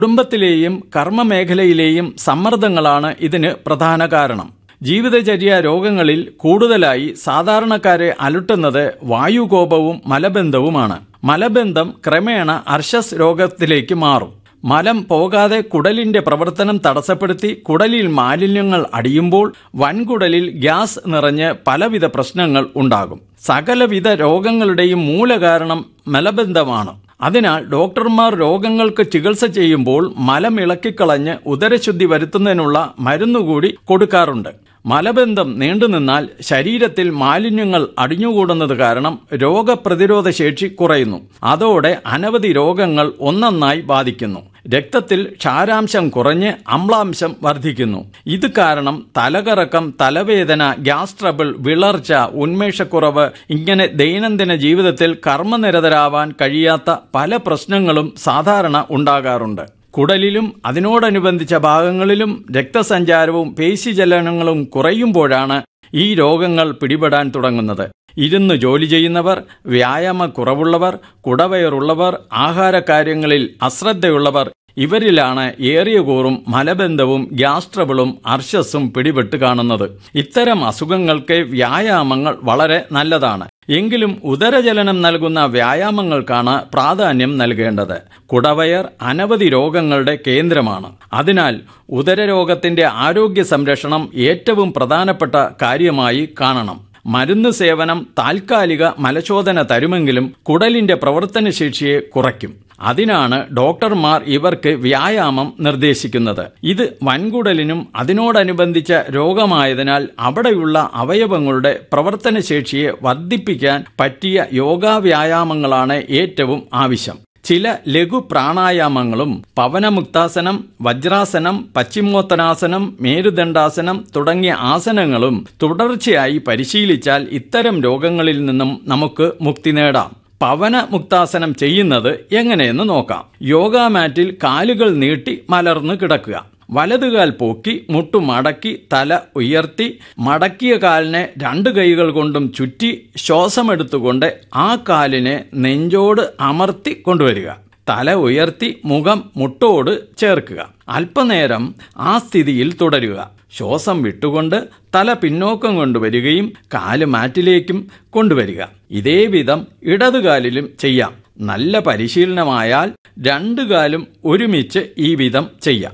കുടുംബത്തിലെയും കർമ്മമേഖലയിലെയും സമ്മർദ്ദങ്ങളാണ് ഇതിന് പ്രധാന കാരണം ജീവിതചര്യ രോഗങ്ങളിൽ കൂടുതലായി സാധാരണക്കാരെ അലട്ടുന്നത് വായുകോപവും മലബന്ധവുമാണ് മലബന്ധം ക്രമേണ അർഷസ് രോഗത്തിലേക്ക് മാറും മലം പോകാതെ കുടലിന്റെ പ്രവർത്തനം തടസ്സപ്പെടുത്തി കുടലിൽ മാലിന്യങ്ങൾ അടിയുമ്പോൾ വൻകുടലിൽ ഗ്യാസ് നിറഞ്ഞ് പലവിധ പ്രശ്നങ്ങൾ ഉണ്ടാകും സകലവിധ രോഗങ്ങളുടെയും മൂലകാരണം മലബന്ധമാണ് അതിനാൽ ഡോക്ടർമാർ രോഗങ്ങൾക്ക് ചികിത്സ ചെയ്യുമ്പോൾ മലം ഇളക്കിക്കളഞ്ഞ് ഉദരശുദ്ധി വരുത്തുന്നതിനുള്ള മരുന്നുകൂടി കൊടുക്കാറുണ്ട് മലബന്ധം നീണ്ടുനിന്നാൽ ശരീരത്തിൽ മാലിന്യങ്ങൾ അടിഞ്ഞുകൂടുന്നത് കാരണം രോഗപ്രതിരോധ ശേഷി കുറയുന്നു അതോടെ അനവധി രോഗങ്ങൾ ഒന്നൊന്നായി ബാധിക്കുന്നു രക്തത്തിൽ ക്ഷാരാംശം കുറഞ്ഞ് അമ്ലാംശം വർദ്ധിക്കുന്നു ഇത് കാരണം തലകറക്കം തലവേദന ഗ്യാസ് ട്രബിൾ വിളർച്ച ഉന്മേഷക്കുറവ് ഇങ്ങനെ ദൈനംദിന ജീവിതത്തിൽ കർമ്മനിരതരാവാൻ കഴിയാത്ത പല പ്രശ്നങ്ങളും സാധാരണ ഉണ്ടാകാറുണ്ട് കുടലിലും അതിനോടനുബന്ധിച്ച ഭാഗങ്ങളിലും രക്തസഞ്ചാരവും പേശിചലനങ്ങളും കുറയുമ്പോഴാണ് ഈ രോഗങ്ങൾ പിടിപെടാൻ തുടങ്ങുന്നത് ഇരുന്ന് ജോലി ചെയ്യുന്നവർ വ്യായാമക്കുറവുള്ളവർ കുടവയറുള്ളവർ ആഹാരകാര്യങ്ങളിൽ അശ്രദ്ധയുള്ളവർ ഇവരിലാണ് ഏറിയ കൂറും മലബന്ധവും ഗ്യാസ് ട്രബിളും അർശസ്സും പിടിപെട്ട് കാണുന്നത് ഇത്തരം അസുഖങ്ങൾക്ക് വ്യായാമങ്ങൾ വളരെ നല്ലതാണ് എങ്കിലും ഉദരചലനം നൽകുന്ന വ്യായാമങ്ങൾക്കാണ് പ്രാധാന്യം നൽകേണ്ടത് കുടവയർ അനവധി രോഗങ്ങളുടെ കേന്ദ്രമാണ് അതിനാൽ ഉദരരോഗത്തിന്റെ ആരോഗ്യ സംരക്ഷണം ഏറ്റവും പ്രധാനപ്പെട്ട കാര്യമായി കാണണം മരുന്ന് സേവനം താൽക്കാലിക മലശോധന തരുമെങ്കിലും കുടലിന്റെ പ്രവർത്തനശേഷിയെ കുറയ്ക്കും അതിനാണ് ഡോക്ടർമാർ ഇവർക്ക് വ്യായാമം നിർദ്ദേശിക്കുന്നത് ഇത് വൻകുടലിനും അതിനോടനുബന്ധിച്ച രോഗമായതിനാൽ അവിടെയുള്ള അവയവങ്ങളുടെ പ്രവർത്തനശേഷിയെ വർദ്ധിപ്പിക്കാൻ പറ്റിയ യോഗാ വ്യായാമങ്ങളാണ് ഏറ്റവും ആവശ്യം ചില ലഘു പ്രാണായാമങ്ങളും പവനമുക്താസനം വജ്രാസനം പശ്ചിമോത്തനാസനം മേരുദണ്ഡാസനം തുടങ്ങിയ ആസനങ്ങളും തുടർച്ചയായി പരിശീലിച്ചാൽ ഇത്തരം രോഗങ്ങളിൽ നിന്നും നമുക്ക് മുക്തി നേടാം പവന മുക്താസനം ചെയ്യുന്നത് എങ്ങനെയെന്ന് നോക്കാം യോഗാ മാറ്റിൽ കാലുകൾ നീട്ടി മലർന്നു കിടക്കുക വലതുകാൽ പൊക്കി മുട്ടു മടക്കി തല ഉയർത്തി മടക്കിയ കാലിനെ രണ്ട് കൈകൾ കൊണ്ടും ചുറ്റി ശ്വാസമെടുത്തുകൊണ്ട് ആ കാലിനെ നെഞ്ചോട് അമർത്തി കൊണ്ടുവരിക തല ഉയർത്തി മുഖം മുട്ടോട് ചേർക്കുക അല്പനേരം ആ സ്ഥിതിയിൽ തുടരുക ശ്വാസം വിട്ടുകൊണ്ട് തല പിന്നോക്കം കൊണ്ടുവരികയും കാല് മാറ്റിലേക്കും കൊണ്ടുവരിക ഇതേ വിധം ഇടതുകാലിലും ചെയ്യാം നല്ല പരിശീലനമായാൽ രണ്ടു കാലും ഒരുമിച്ച് ഈ വിധം ചെയ്യാം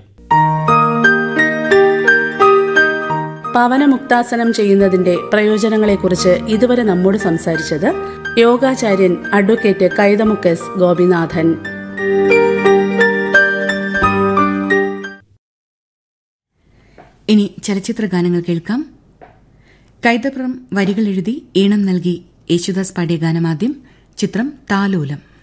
പവനമുക്താസനം ചെയ്യുന്നതിന്റെ പ്രയോജനങ്ങളെക്കുറിച്ച് ഇതുവരെ നമ്മോട് സംസാരിച്ചത് യോഗാചാര്യൻ അഡ്വക്കേറ്റ് കൈതമുക്കസ് ഗോപിനാഥൻ ഇനി ചലച്ചിത്ര ഗാനങ്ങൾ കേൾക്കാം കൈതപ്രം വരികൾ എഴുതി ഈണം നൽകി യേശുദാസ് പാടിയ ഗാനമാദ്യം ചിത്രം താലോലം